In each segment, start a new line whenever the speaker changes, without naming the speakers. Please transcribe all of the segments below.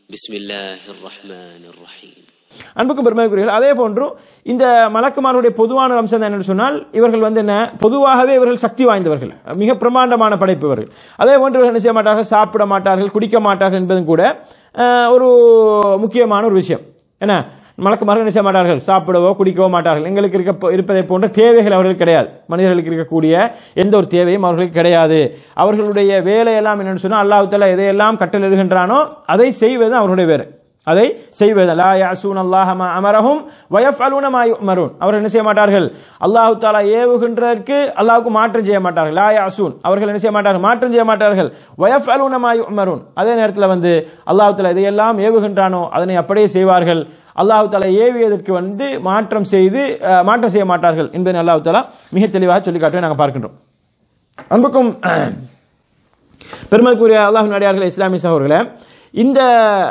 بسم الله الرحمن الرحيم
அன்புக்கும் பெருமைக்குரியர்கள் அதே போன்று இந்த மலக்குமாருடைய பொதுவான அம்சம் என்னன்னு சொன்னால் இவர்கள் வந்து என்ன பொதுவாகவே இவர்கள் சக்தி வாய்ந்தவர்கள் மிக பிரமாண்டமான படைப்பு இவர்கள் அதே போன்று இவர்கள் என்ன செய்ய மாட்டார்கள் சாப்பிட மாட்டார்கள் குடிக்க மாட்டார்கள் என்பதும் கூட அஹ், ஒரு முக்கியமான ஒரு விஷயம் என்ன மலக்குமார்கள் என்ன செய்ய மாட்டார்கள் சாப்பிடவோ குடிக்கவோ மாட்டார்கள் எங்களுக்கு இருக்க இருப்பதை போன்ற தேவைகள் அவர்களுக்கு கிடையாது மனிதர்களுக்கு இருக்கக்கூடிய எந்த ஒரு தேவையும் அவர்களுக்கு கிடையாது அவர்களுடைய வேலையெல்லாம் என்னன்னு சொன்னால் அல்லாஹ் தஆலா எதையெல்லாம் கட்டளிடுகின்றானோ அதை செய்வது அவர்களுடைய வேலை அதை செய்வது லா யாசூன் அல்லாஹ் மா அமரஹும் வயஃபலூன மா யுமரூன் அவர்கள் என்ன செய்ய மாட்டார்கள் அல்லாஹ் தஆலா ஏவுகின்றதற்கு அல்லாஹ்வுக்கு மாற்றம் செய்ய மாட்டார்கள் லா யாசூன் அவர்கள் என்ன செய்ய மாட்டார்கள் மாற்றம் செய்ய மாட்டார்கள் வயஃபலூன மா யுமரூன் அதே நேரத்தில் வந்து அல்லாஹ் தஆலா இதையெல்லாம் ஏவுகின்றானோ அதனை அப்படியே செய்வார்கள் அல்லாஹ் தஆலா ஏவியதற்கு வந்து மாற்றம் செய்து அஹ், மாற்றம் செய்ய மாட்டார்கள் என்பதை அல்லாஹ் தஆலா மிக தெளிவாக சொல்லி காட்டுவதை நாங்கள் பார்க்கின்றோம் அன்புக்கும் பெருமதிக்குரிய அல்லாஹ் நடிகார்கள் இஸ்லாமிய சகோதரர்களே இந்த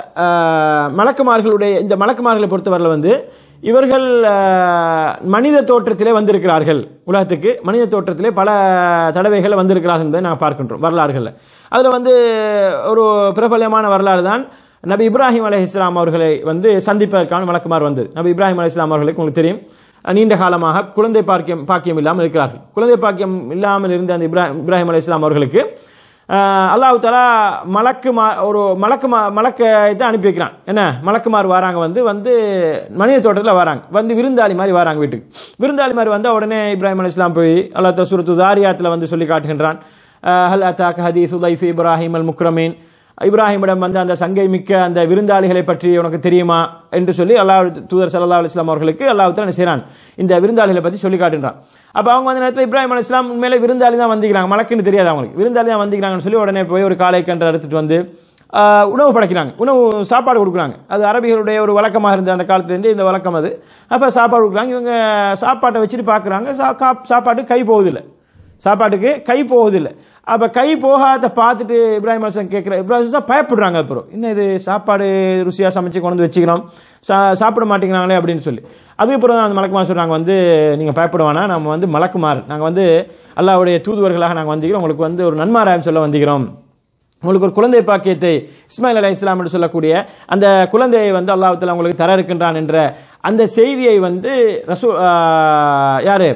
அஹ், மலக்குமார்களுடைய இந்த மலக்குமார்களை பொறுத்தவரையில் வந்து இவர்கள் அஹ், மனித தோற்றத்திலே வந்திருக்கிறார்கள் உலகத்துக்கு மனித தோற்றத்திலே பல தடவைகள் வந்திருக்கிறார்கள் என்பதை நாங்கள் பார்க்கின்றோம் வரலாறுகளில் அதில் வந்து ஒரு பிரபலமான வரலாறு தான் நபி இப்ராஹிம் அலை இஸ்லாம் அவர்களை வந்து சந்திப்பதற்கான மலக்குமார் வந்தது நபி இப்ராஹிம் அலை இஸ்லாம் அவர்களுக்கு உங்களுக்கு தெரியும் நீண்ட காலமாக குழந்தை பாக்கியம் பாக்கியம் இல்லாமல் இருக்கிறார்கள் குழந்தை பாக்கியம் இல்லாமல் இருந்த அந்த இப்ராஹிம் இப்ராஹிம் அலை இஸ்லாம் அவர்களுக்கு ஆஹ், அல்லாஹ் தஆலா மலக்கு மா ஒரு மலக்கு மா மலக்கை தான் அனுப்பி வைக்கிறான் என்ன மலக்குமார் வராங்க வந்து வந்து மனித தோட்டத்தில் வராங்க வந்து விருந்தாளி மாதிரி வராங்க வீட்டுக்கு விருந்தாளி மாதிரி வந்தால் உடனே இப்ராஹிம் அலை இஸ்லாம் போய் அல்லாஹ் தஆலா சூரத்து தாரியாத்தில் வந்து சொல்லி காட்டுகின்றான் ஆஹ், ஹல் அத்தாக் ஹதீஸ் உலைஃப் இப்ராஹிம் அல் முக்ரமீன் இப்ராஹிமிடம் வந்து அந்த சங்கை மிக்க அந்த விருந்தாளிகளை பற்றி உனக்கு தெரியுமா என்று சொல்லி அல்லாஹ் தூதர் சல்லா அலிஸ்லாம் அவர்களுக்கு அல்லாஹ் என்ன செய்றான் இந்த விருந்தாளிகளை பற்றி சொல்லி காட்டுறான் அப்போ அவங்க வந்து நேரத்தில் இப்ராஹிம் அலி இஸ்லாம் உண்மையிலே விருந்தாளி தான் வந்திக்கிறாங்க மலக்குன்னு தெரியாது அவங்களுக்கு விருந்தாளி தான் வந்திக்கிறாங்கன்னு சொல்லி உடனே போய் ஒரு காலை கன்று அறுத்துட்டு வந்து ஆஹ், உணவு படைக்கிறாங்க உணவு சாப்பாடு கொடுக்குறாங்க அது அரபிகளுடைய ஒரு வழக்கமாக இருந்த அந்த காலத்துலேருந்து இந்த வழக்கம் அது அப்போ சாப்பாடு கொடுக்குறாங்க இவங்க சாப்பாட்டை வச்சுட்டு பார்க்குறாங்க சாப்பாட்டு கை போகுதில்லை சாப்பாட்டுக்கு கை போகுதில்லை அப்ப கை போகாத பார்த்துட்டு இப்ராஹிம் அலிஸ்லாம் கேட்குற இப்ராஹிம் அலிஸ்லாம் பயப்படுறாங்க அப்புறம் என்ன இது சாப்பாடு ருசியாக சமைச்சு கொண்டு வந்து வச்சுக்கிறோம் சா- சாப்பிட மாட்டேங்கிறாங்களே அப்படின்னு சொல்லி அதுக்கப்புறம் தான் அந்த மலக்குமார் சொல்றாங்க வந்து நீங்க பயப்பட வேணாம் நம்ம வந்து மலக்குமார் நாங்க வந்து அல்லாஹ்வுடைய தூதுவர்களாக நாங்க வந்திக்கிறோம் உங்களுக்கு வந்து ஒரு நன்மாராயம் சொல்ல வந்திக்கிறோம் உங்களுக்கு ஒரு குழந்தை பாக்கியத்தை இஸ்மாயில் அலை இஸ்லாம் என்று சொல்லக்கூடிய அந்த குழந்தையை வந்து அல்லாஹ் தஆலா உங்களுக்கு தர இருக்கின்றான் என்ற அந்த செய்தியை வந்து ரசூ ஆஹ், யாரு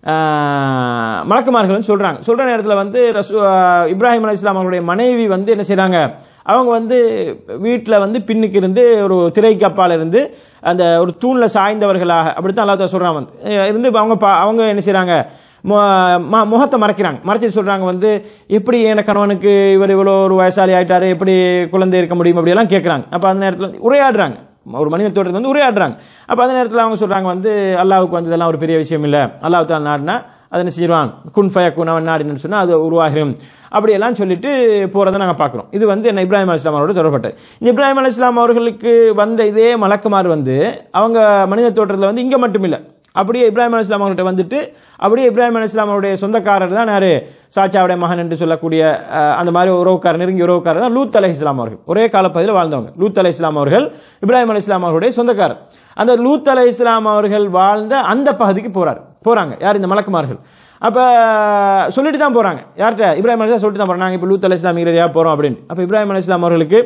ஆஹ், மலக்குமார்கள் வந்து சொல்றாங்க சொல்ற நேரத்தில் வந்து ரசூ ஆஹ், இப்ராஹிம் அலை இஸ்லாம் அவங்களுடைய மனைவி வந்து என்ன செய்றாங்க அவங்க வந்து வீட்டில் வந்து பின்னுக்கு இருந்து ஒரு திரைக்கு அப்பால் இருந்து அந்த ஒரு தூண்ல சாய்ந்தவர்களாக அப்படித்தான் அல்லாஹ் தஆலா சொல்றாங்க வந்து அஹ் இருந்து அவங்க பா- அவங்க என்ன செய்றாங்க மு- ம- முகத்தை மறைக்கிறாங்க மறைச்சிட்டு சொல்றாங்க வந்து எப்படி என் கணவனுக்கு இவர் இவ்வளோ ஒரு வயசாளி ஆயிட்டாரு எப்படி குழந்தை இருக்க முடியும் அப்படி எல்லாம் கேட்குறாங்க அப்போ அந்த நேரத்தில் வந்து உரையாடுறாங்க ஒரு மனித தோட்டத்தில் வந்து உரையாடுறாங்க அப்போ அந்த நேரத்தில் அவங்க சொல்றாங்க வந்து அல்லாஹ்வுக்கு வந்து இதெல்லாம் ஒரு பெரிய விஷயம் இல்லை அல்லாஹ் தான் நாடினா அதை என்ன செய்வான் குன் ஃபய குன் அவன் நாடினு சொன்னால் அது உருவாகும் அப்படியெல்லாம் சொல்லிட்டு போறதை நாங்கள் பார்க்குறோம் இது வந்து என்ன இப்ராஹிம் அலிஸ்லாம் அவரோட தொடர்பட்டது இந்த இப்ராஹிம் அலிஸ்லாம் அவர்களுக்கு வந்த இதே மலக்குமார் வந்து அவங்க மனித தோற்றத்தில் வந்து இங்கே மட்டும் இல்லை அப்படியே இப்ராஹிம் அலி இஸ்லாம் அவர்கிட்ட வந்துட்டு அப்படியே இப்ராஹிம் அலி இஸ்லாம் அவருடைய சொந்தக்காரர் தான் யாரு சாச்சாவுடைய மகன் என்று சொல்லக்கூடிய அஹ், அந்த மாதிரி உறவுக்காரர் நெருங்கிய உறவுக்காரர் தான் லூத் அலை இஸ்லாம் அவர்கள் ஒரே காலப்பகுதியில் வாழ்ந்தவங்க லூத் அலை இஸ்லாம் அவர்கள் இப்ராஹிம் அலி இஸ்லாம் அவருடைய சொந்தக்காரர் அந்த லூத் அலை இஸ்லாம் அவர்கள் வாழ்ந்த அந்த பகுதிக்கு போறாரு போறாங்க யார் இந்த மலக்குமார்கள் அப்ப சொல்லிட்டு தான் போறாங்க யார்கிட்ட இப்ராஹிம் அலி சொல்லிட்டு தான் போறாங்க நாங்க இப்ப லூத் அலை இஸ்லாம் ஏரியா போறோம் அப்படின்னு அப்ப இப்ராஹிம் அலி இஸ்லாம் அவர்களுக்கு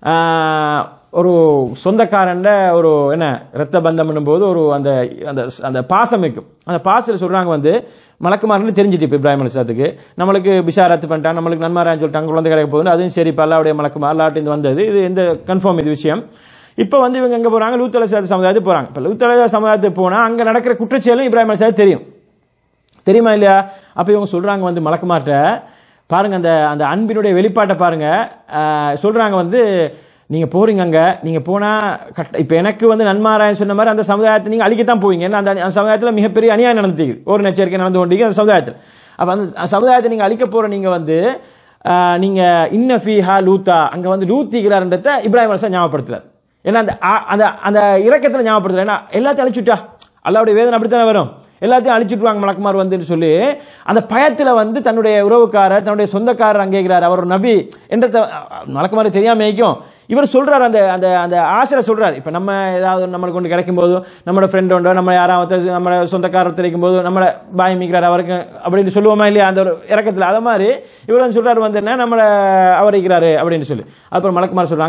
ஆஹ், ஒரு சொந்தக்காரண்ட ஒரு என்ன ரத்த பந்தம் போது ஒரு அந்த அந்த அந்த பாசம் இருக்கும் அந்த பாசத்தில் சொல்றாங்க வந்து மலக்குமார்னு தெரிஞ்சிட்டு இப்போ இப்ராஹிம் அலிஸ்லாத்துக்கு நம்மளுக்கு பிஷாரத்து பண்ணிட்டான் நம்மளுக்கு நன்மாரான்னு சொல்லிட்டாங்க குழந்தை கிடைக்க போகுது அதுவும் சரி இப்போ அல்லாவுடைய மலக்குமார் அல்லாட்டு வந்தது இது எந்த கன்ஃபார்ம் இது விஷயம் இப்போ வந்து இவங்க எங்க போறாங்க லூத் அலிஸ்லாத்து சமுதாயத்துக்கு போறாங்க இப்போ லூத் அலிஸ்லா சமுதாயத்துக்கு போனா அங்க நடக்கிற குற்றச்செயலும் இப்ராஹிம் அலிஸ்லாத்து தெரியும் தெரியுமா இல்லையா அப்ப இவங்க சொல்றாங்க வந்து மலக்குமார்ட்ட பாருங்க அந்த அந்த அன்பினுடைய வெளிப்பாட்டை பாருங்க ஆஹ், சொல்றாங்க வந்து நீங்க போறீங்க அங்க நீங்க போனா கட்ட இப்ப எனக்கு வந்து நன்மாராயன் சொன்ன மாதிரி அந்த சமுதாயத்தை நீங்க அழிக்கத்தான் போவீங்க ஏன்னா அந்த அந்த சமுதாயத்துல மிகப்பெரிய அநியாயம் நடந்துட்டு ஒரு நெச்சரிக்கை நடந்து கொண்டிருக்கு அந்த சமுதாயத்தில் அப்ப அந்த சமுதாயத்தை நீங்க அழிக்க போற நீங்க வந்து ஆஹ், நீங்க இன்ன ஃபீஹா லூத்தா அங்க வந்து லூத்திக்கிறார்ன்றத இப்ராஹிம் அலிசா ஞாபகப்படுத்துறாரு ஏன்னா அந்த ஆ- அந்த அந்த இறக்கத்துல ஞாபகப்படுத்துறாரு ஏன்னா எல்லாத்தையும் அழிச்சுட்டா அல்லாவுடைய வேதனை அப்படித்தானே வரும் எல்லாத்தையும் அழிச்சுட்டுவாங்க மலக்குமார் வந்துன்னு சொல்லி அந்த பயத்துல வந்து தன்னுடைய உறவுக்காரர் தன்னுடைய சொந்தக்காரர் அங்கேகிறார் அவர் ஒரு நபி என்ற மலக்குமார் தெரியாம இருக்கும் இவர் சொல்றாரு அந்த அந்த அந்த ஆசிரியர் சொல்றாரு இப்ப நம்ம ஏதாவது நம்மளுக்கு கொண்டு கிடைக்கும் போது நம்மளோட ஃப்ரெண்ட் உண்டோ நம்ம யாராவது நம்ம சொந்தக்காரர் தெரிவிக்கும் போது நம்மள பாய் மிக்கிறார் அவருக்கு அப்படின்னு சொல்லுவோமா இல்லையா அந்த ஒரு இறக்கத்துல அத மாதிரி இவர் வந்து சொல்றாரு வந்து என்ன நம்மள அவர் இருக்கிறாரு அப்படின்னு சொல்லி அப்புறம் மலக்குமார் சொல்றாங்க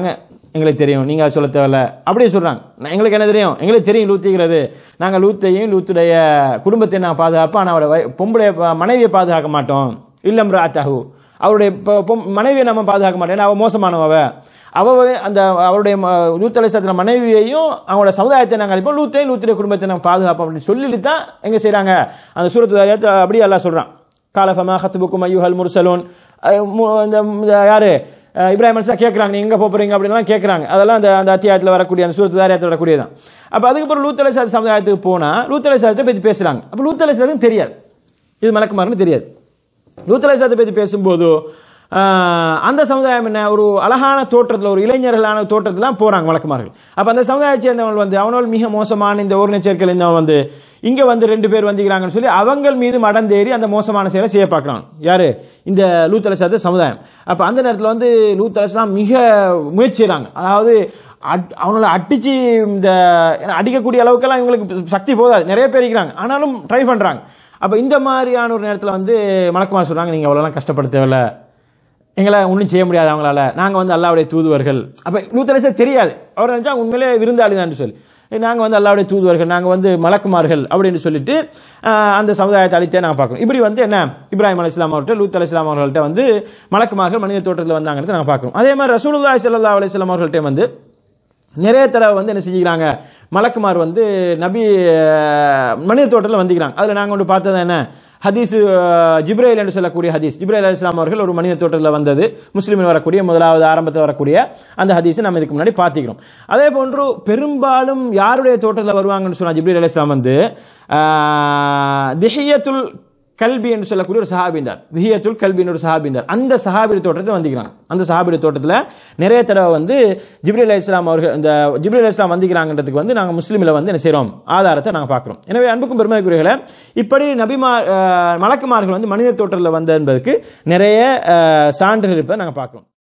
எங்களுக்கு தெரியும் நீங்க அதை சொல்ல தேவையில்ல அப்படியே சொல்றாங்க நான் எங்களுக்கு என்ன தெரியும் எங்களுக்கு தெரியும் லூத்திக்கிறது நாங்க லூத்தையும் லூத்துடைய குடும்பத்தை நான் பாதுகாப்போம் ஆனால் அவரோட வய- பொம்பளை மனைவியை பாதுகாக்க மாட்டோம் இல்லம் ராத்தகு அவருடைய பொ- பொம்- மனைவியை நம்ம பாதுகாக்க மாட்டோம் ஏன்னா அவ மோசமானவ அவ வந்து அந்த அவருடைய லூத்தலை சத்திர மனைவியையும் அவங்களோட சமுதாயத்தை நாங்கள் அழிப்போம் லூத்தையும் லூத்துடைய குடும்பத்தை நாங்கள் பாதுகாப்போம் அப்படின்னு சொல்லிட்டு தான் எங்க செய்றாங்க அந்த சூரத்து தாயத்தை அப்படியே எல்லாம் சொல்றான் காலஃபமா ஹத்துபுக்கும் ஐயுஹல் முர்சலூன் அஹ் மு- இந்த இந்த யாரு அஹ் இப்ராஹிம் அலிசா கேட்குறாங்க நீங்க எங்க போப் போறீங்க அப்படின்லாம் கேட்குறாங்க அதெல்லாம் அந்த அந்த அத்தியாயத்தில் வரக்கூடிய அந்த சூரத்து தாரியத்தில் வரக்கூடியதான் அப்போ அதுக்கப்புறம் லூத்தலை சாத் சமுதாயத்துக்கு போனா லூத்தலை சாத்தை பற்றி பேசுறாங்க அப்போ லூத்தலை சாத்துக்கு தெரியாது இது மலக்குமார்னு தெரியாது லூத்தலை சாத்தை பற்றி பேசும்போது ஆஹ், அந்த சமுதாயம் என்ன ஒரு அழகான தோற்றத்தில் ஒரு இளைஞர்களான தோற்றத்தில் போறாங்க வழக்குமார்கள் அப்ப அந்த சமுதாயத்தை சேர்ந்தவங்க வந்து அவனோல் மிக மோசமான இந்த ஒரு சேர்க்கையில் இருந்தவன் வந்து இங்க வந்து ரெண்டு பேர் வந்திருக்கிறாங்கன்னு சொல்லி அவங்கள் மீது மடந்தேறி அந்த மோசமான செயலை செய்ய பார்க்கறான் யாரு இந்த லூத் அலசாத சமுதாயம் அப்ப அந்த நேரத்தில் வந்து லூத் அலஸ்லாம் மிக முயற்சி செய்றாங்க அதாவது அட்- அவங்கள அடிச்சு இந்த ஏன்னா அடிக்கக்கூடிய அளவுக்கெல்லாம் இவங்களுக்கு சக்தி போதாது நிறைய பேர் இருக்கிறாங்க ஆனாலும் ட்ரை பண்றாங்க அப்ப இந்த மாதிரியான ஒரு நேரத்தில் வந்து மலக்குமார் சொல்றாங்க நீங்க அவ்வளோலாம் கஷ்டப்பட தேவையில்ல எங்களை ஒன்றும் செய்ய முடியாது அவங்களால நாங்கள் வந்து அல்லாவுடைய தூதுவர்கள் அப்போ நூத்தரசே தெரியாது அவர் நினைச்சா உண்மையிலே விருந்தாளி தான் சொல்லி நாங்கள் வந்து அல்லாவுடைய தூதுவர்கள் நாங்கள் வந்து மலக்குமார்கள் அப்படின்னு சொல்லிட்டு ஆஹ், அந்த சமுதாயத்தை அழித்தே நாங்கள் பார்க்கணும் இப்படி வந்து என்ன இப்ராஹிம் அலி இஸ்லாம் அவர்கிட்ட லூத் அலி இஸ்லாம் அவர்கள்ட்ட வந்து மலக்குமார்கள் மனித தோற்றத்தில் வந்தாங்கிறத நாங்கள் பார்க்கணும் அதே மாதிரி ரசூலுல்லாஹி ஸல்லல்லாஹு அலைஹி வஸல்லம் அவர்கள்ட்ட வந்து நிறைய தடவை வந்து என்ன செஞ்சுக்கிறாங்க மலக்குமார் வந்து நபி அஹ், மனித தோட்டத்தில் வந்துக்கிறாங்க அதில் நாங்கள் ஒன்று பார்த்தது என்ன ஹதீஸ் அஹ், ஜிப்ரேல் என்று சொல்லக்கூடிய ஹதீஸ் ஜிப்ரேல் அலி இஸ்லாம் அவர்கள் ஒரு மனித தோட்டத்தில் வந்தது முஸ்லீமில் வரக்கூடிய முதலாவது ஆரம்பத்தில் வரக்கூடிய அந்த ஹதீஸை நம்ம இதுக்கு முன்னாடி பார்த்திக்கிறோம் அதே போன்று பெரும்பாலும் யாருடைய தோட்டத்தில் வருவாங்கன்னு சொன்னா ஜிப்ரேல் அலி இஸ்லாம் வந்து அஹ், திஹியத்துல் கல்பி என்று சொல்லக்கூடிய ஒரு சஹாபிந்தார் திஹியத்துல் கல்பின்னு ஒரு சஹாபிந்தார் அந்த சஹாபிரி தோட்டத்தை வந்திக்கிறாங்க அந்த சஹாபிரி தோட்டத்தில் நிறைய தடவை வந்து ஜிப்ரீல் அலி இஸ்லாம் அவர்கள் இந்த ஜிப்ரீல் அலி இஸ்லாம் வந்திக்கிறாங்கன்றதுக்கு வந்து நாங்கள் முஸ்லீமில் வந்து என்ன செய்கிறோம் ஆதாரத்தை நாங்கள் பார்க்குறோம் எனவே அன்புக்கும் பெருமைக்குரியர்களே இப்படி நபிமார் அஹ், மலக்குமார்கள் வந்து மனித தோட்டத்தில் வந்த என்பதற்கு நிறைய அஹ், சான்றுகள் இருப்பதை நாங்கள் பார்க்குறோம்